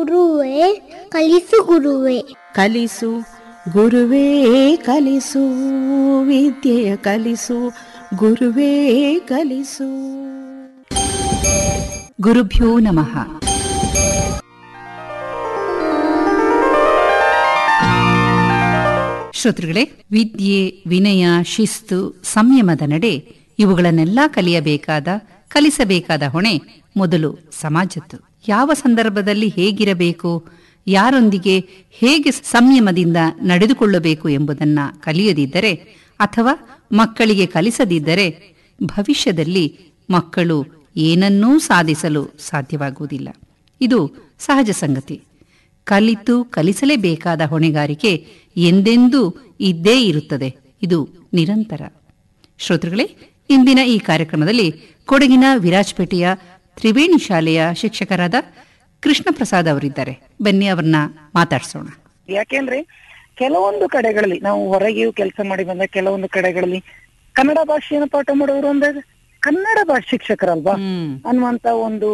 ಗುರುವೇ ಕಲಿಸು ಗುರುವೇ ಕಲಿಸು ಗುರುವೇ ಕಲಿಸು ವಿದ್ಯೆಯ ಕಲಿಸು ಗುರುವೇ ಕಲಿಸು ಗುರುಭ್ಯೋ ನಮಃ ಶ್ರೋತೃಗಳೇ ವಿದ್ಯೆ ವಿನಯ ಶಿಸ್ತು ಸಂಯಮದ ನಡೆ ಇವುಗಳನ್ನೆಲ್ಲ ಕಲಿಯಬೇಕಾದ ಕಲಿಸಬೇಕಾದ ಹೊಣೆ ಮೊದಲು ಸಮಾಜದ್ದು ಯಾವ ಸಂದರ್ಭದಲ್ಲಿ ಹೇಗಿರಬೇಕು ಯಾರೊಂದಿಗೆ ಹೇಗೆ ಸಂಯಮದಿಂದ ನಡೆದುಕೊಳ್ಳಬೇಕು ಎಂಬುದನ್ನ ಕಲಿಯದಿದ್ದರೆ ಅಥವಾ ಮಕ್ಕಳಿಗೆ ಕಲಿಸದಿದ್ದರೆ ಭವಿಷ್ಯದಲ್ಲಿ ಮಕ್ಕಳು ಏನನ್ನೂ ಸಾಧಿಸಲು ಸಾಧ್ಯವಾಗುವುದಿಲ್ಲ ಇದು ಸಹಜ ಸಂಗತಿ ಕಲಿತು ಕಲಿಸಲೇಬೇಕಾದ ಹೊಣೆಗಾರಿಕೆ ಎಂದೆಂದೂ ಇದ್ದೇ ಇರುತ್ತದೆ ಇದು ನಿರಂತರ ಶ್ರೋತೃಗಳೇ ಇಂದಿನ ಈ ಕಾರ್ಯಕ್ರಮದಲ್ಲಿ ಕೊಡಗಿನ ವಿರಾಜಪೇಟೆಯ ತ್ರಿವೇಣಿ ಶಾಲೆಯ ಶಿಕ್ಷಕರಾದ ಕೃಷ್ಣ ಪ್ರಸಾದ್ ಅವರಿದ್ದಾರೆ ಬನ್ನಿ ಅವ್ರನ್ನ ಮಾತಾಡ್ಸೋಣ ಯಾಕೆಂದ್ರೆ ಕೆಲವೊಂದು ಕಡೆಗಳಲ್ಲಿ ನಾವು ಹೊರಗೆಯೂ ಕೆಲಸ ಮಾಡಿ ಬಂದ ಕೆಲವೊಂದು ಕಡೆಗಳಲ್ಲಿ ಕನ್ನಡ ಭಾಷೆಯನ್ನು ಪಾಠ ಮಾಡೋರು ಅಂದ್ರೆ ಕನ್ನಡ ಭಾಷೆ ಶಿಕ್ಷಕರಲ್ವಾ ಹ್ಮ್ ಅನ್ನುವಂತ ಒಂದು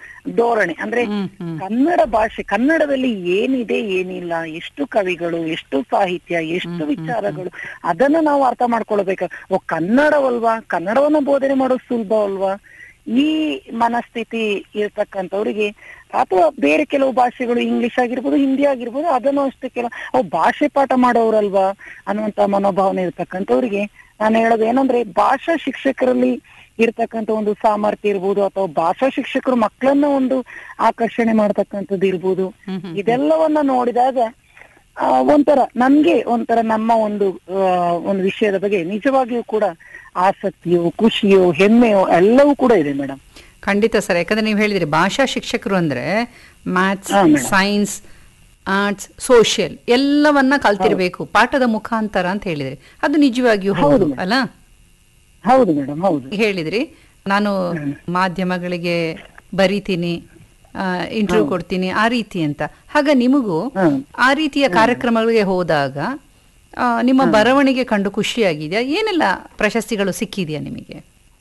ಧೋರಣೆ ಅಂದ್ರೆ ಹ್ಮ್, ಹ್ಮ್. ಕನ್ನಡ ಭಾಷೆ ಕನ್ನಡದಲ್ಲಿ ಏನಿದೆ ಏನಿಲ್ಲ ಎಷ್ಟು ಕವಿಗಳು ಎಷ್ಟು ಸಾಹಿತ್ಯ ಎಷ್ಟು ವಿಚಾರಗಳು ಅದನ್ನ ನಾವು ಅರ್ಥ ಮಾಡ್ಕೊಳ್ಬೇಕು ಓ ಕನ್ನಡವಲ್ವಾ ಕನ್ನಡವನ್ನ ಬೋಧನೆ ಮಾಡೋದು ಸುಲಭ ಅಲ್ವಾ ಈ ಮನಸ್ಥಿತಿ ಇರ್ತಕ್ಕಂಥವ್ರಿಗೆ ಅಥವಾ ಬೇರೆ ಕೆಲವು ಭಾಷೆಗಳು ಇಂಗ್ಲಿಷ್ ಆಗಿರ್ಬೋದು ಹಿಂದಿ ಆಗಿರ್ಬೋದು ಅದನ್ನು ಅಷ್ಟೇ ಕೆಲ ಅವು ಭಾಷೆ ಪಾಠ ಮಾಡೋರಲ್ವಾ ಅನ್ನುವಂತ ಮನೋಭಾವನೆ ಇರ್ತಕ್ಕಂಥವ್ರಿಗೆ ನಾನು ಹೇಳೋದು ಏನಂದ್ರೆ ಭಾಷಾ ಶಿಕ್ಷಕರಲ್ಲಿ ಇರ್ತಕ್ಕಂಥ ಒಂದು ಸಾಮರ್ಥ್ಯ ಇರ್ಬೋದು ಅಥವಾ ಭಾಷಾ ಶಿಕ್ಷಕರು ಮಕ್ಕಳನ್ನ ಒಂದು ಆಕರ್ಷಣೆ ಮಾಡ್ತಕ್ಕಂಥದ್ದು ಇರ್ಬೋದು ಇದೆಲ್ಲವನ್ನ ನೋಡಿದಾಗ ಆ, ಒಂಥರ ನನ್ಗೆ ಒಂಥರ ನಮ್ಮ ಒಂದು ಆ, ಒಂದು ವಿಷಯದ ಬಗ್ಗೆ ನಿಜವಾಗಿಯೂ ಕೂಡ ಆಸಕ್ತಿಯೋ ಖುಷಿಯೋ ಹೆಮ್ಮೆಯೋ ಎಲ್ಲವೂ ಕೂಡ ಇದೆ ಮೇಡಮ್ ಖಂಡಿತ ಸರ್ ಯಾಕಂದ್ರೆ ನೀವು ಹೇಳಿದ್ರಿ ಭಾಷಾ ಶಿಕ್ಷಕರು ಅಂದ್ರೆ ಮ್ಯಾಥ್ಸ್ ಹಾ, madam. ಸೈನ್ಸ್ ಆರ್ಟ್ಸ್ ಸೋಷಿಯಲ್ ಎಲ್ಲವನ್ನ ಕಲ್ತಿರ್ಬೇಕು ಪಾಠದ ಮುಖಾಂತರ ಅಂತ ಹೇಳಿದ್ರಿ ಅದು ನಿಜವಾಗಿಯೂ ಹೌದು ಹೌದು, madam. ಅಲ್ಲ ಹೌದು ಮೇಡಮ್ ಹೌದು ಹೇಳಿದ್ರಿ ನಾನು ಮಾಧ್ಯಮಗಳಿಗೆ ಬರಿತೀನಿ ಇಂಟರ್ವ್ಯೂ ಕೊಡ್ತೀನಿ ಆ ರೀತಿ ಅಂತ ಹಾಗ ನಿಮಗೂ ಹ್ಮ್. ಆ ರೀತಿಯ ಕಾರ್ಯಕ್ರಮಗಳಿಗೆ ಹೋದಾಗ ಆ, ನಿಮ್ಮ ಬರವಣಿಗೆ ಕಂಡು ಖುಷಿಯಾಗಿದೆಯಾ ಏನೆಲ್ಲ ಪ್ರಶಸ್ತಿಗಳು ಸಿಕ್ಕಿದೆಯಾ ನಿಮಗೆ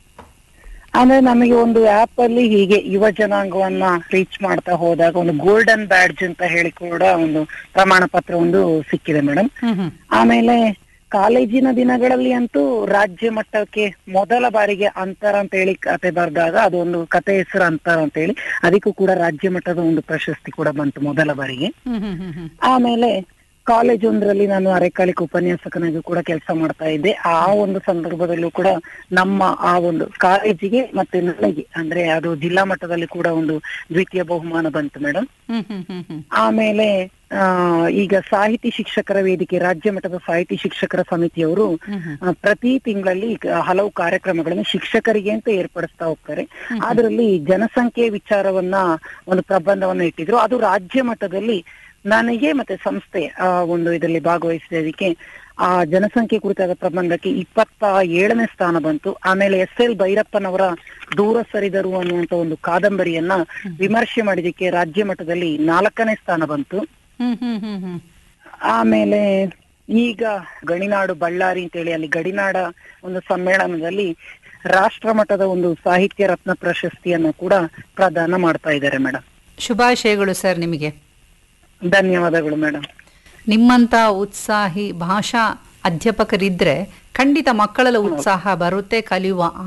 ಅಂದ್ರೆ ನಮಗೆ ಒಂದು ಆಪ್ ಅಲ್ಲಿ ಹೀಗೆ ಯುವ ಜನಾಂಗವನ್ನ ರೀಚ್ ಮಾಡ್ತಾ ಹೋದಾಗ ಒಂದು ಗೋಲ್ಡನ್ ಬ್ಯಾಡ್ಜ್ ಅಂತ ಹೇಳಿ ಕೂಡ ಒಂದು ಪ್ರಮಾಣ ಪತ್ರ ಒಂದು ಸಿಕ್ಕಿದೆ ಮೇಡಮ್ ಹ್ಮ್ ಹ್ಮ್ ಆಮೇಲೆ ಕಾಲೇಜಿನ ದಿನಗಳಲ್ಲಿ ಅಂತೂ ರಾಜ್ಯ ಮಟ್ಟಕ್ಕೆ ಮೊದಲ ಬಾರಿಗೆ ಅಂತರ ಅಂತ ಹೇಳಿ ಕತೆ ಬರೆದಾಗ ಅದೊಂದು ಕತೆ ಹೆಸರು ಅಂತರ ಅಂತ ಹೇಳಿ ಅದಕ್ಕೂ ಕೂಡ ರಾಜ್ಯ ಮಟ್ಟದ ಒಂದು ಪ್ರಶಸ್ತಿ ಕೂಡ ಬಂತು ಮೊದಲ ಬಾರಿಗೆ ಹ್ಮ್ ಹ್ಮ್ ಹ್ಮ್ ಹ್ಮ್ ಆಮೇಲೆ ಕಾಲೇಜ್ ಒಂದರಲ್ಲಿ ನಾನು ಅರೆಕಾಲಿಕ ಉಪನ್ಯಾಸಕನಾಗಿ ಕೂಡ ಕೆಲಸ ಮಾಡ್ತಾ ಇದ್ದೆ ಆ ಒಂದು ಸಂದರ್ಭದಲ್ಲೂ ಕೂಡ ನಮ್ಮ ಆ ಒಂದು ಕಾಲೇಜಿಗೆ ಮತ್ತೆ ನನಗೆ ಅಂದ್ರೆ ಅದು ಜಿಲ್ಲಾ ಮಟ್ಟದಲ್ಲಿ ಕೂಡ ಒಂದು ದ್ವಿತೀಯ ಬಹುಮಾನ ಬಂತು ಮೇಡಮ್ ಹ್ಮ್ ಹ್ಮ್ ಹ್ಮ್ ಹ್ಮ್ ಆಮೇಲೆ ಆ ಈಗ ಸಾಹಿತಿ ಶಿಕ್ಷಕರ ವೇದಿಕೆ ರಾಜ್ಯ ಮಟ್ಟದ ಸಾಹಿತಿ ಶಿಕ್ಷಕರ ಸಮಿತಿಯವರು ಆ, ಪ್ರತಿ ತಿಂಗಳಲ್ಲಿ ಹಲವು ಕಾರ್ಯಕ್ರಮಗಳನ್ನು ಶಿಕ್ಷಕರಿಗೆ ಅಂತ ಏರ್ಪಡಿಸ್ತಾ ಹೋಗ್ತಾರೆ ಅದರಲ್ಲಿ ಜನಸಂಖ್ಯೆ ವಿಚಾರವನ್ನ ಒಂದು ಪ್ರಬಂಧವನ್ನ ಇಟ್ಟಿದ್ರು ಅದು ರಾಜ್ಯ ಮಟ್ಟದಲ್ಲಿ ನನಗೆ ಮತ್ತೆ ಸಂಸ್ಥೆ ಆ ಒಂದು ಇದರಲ್ಲಿ ಭಾಗವಹಿಸಿದ್ದಕ್ಕೆ ಆ ಜನಸಂಖ್ಯೆ ಕುರಿತಾದ ಪ್ರಬಂಧಕ್ಕೆ ಇಪ್ಪತ್ತ ಏಳನೇ ಸ್ಥಾನ ಬಂತು ಆಮೇಲೆ ಎಸ್ ಎಲ್ ಭೈರಪ್ಪನವರ ದೂರ ಸರಿದರು ಅನ್ನುವಂತ ಒಂದು ಕಾದಂಬರಿಯನ್ನ ವಿಮರ್ಶೆ ಮಾಡಿದಕ್ಕೆ ರಾಜ್ಯ ಮಟ್ಟದಲ್ಲಿ ನಾಲ್ಕನೇ ಸ್ಥಾನ ಬಂತು ಹ್ಮ್ ಹ್ಮ್ ಹ್ಮ್ ಹ್ಮ್ ಆಮೇಲೆ ಈಗ ಗಣಿನಾಡು ಬಳ್ಳಾರಿ ಅಂತೇಳಿ ಅಲ್ಲಿ ಗಡಿನಾಡ ಒಂದು ಸಮ್ಮೇಳನದಲ್ಲಿ ರಾಷ್ಟ್ರ ಮಟ್ಟದ ಒಂದು ಸಾಹಿತ್ಯ ರತ್ನ ಪ್ರಶಸ್ತಿಯನ್ನು ಕೂಡ ಪ್ರದಾನ ಮಾಡ್ತಾ ಇದ್ದಾರೆ ಮೇಡಮ್ ಶುಭಾಶಯಗಳು ಸರ್ ನಿಮಗೆ ಧನ್ಯವಾದಗಳು ಮೇಡಮ್ ನಿಮ್ಮಂತ ಉತ್ಸಾಹಿ ಭಾಷಾ ಅಧ್ಯಾಪಕರಿದ್ರೆ ಖಂಡಿತ ಮಕ್ಕಳಲ್ಲಿ ಉತ್ಸಾಹ ಬರುತ್ತೆ ಕಲಿಯುವ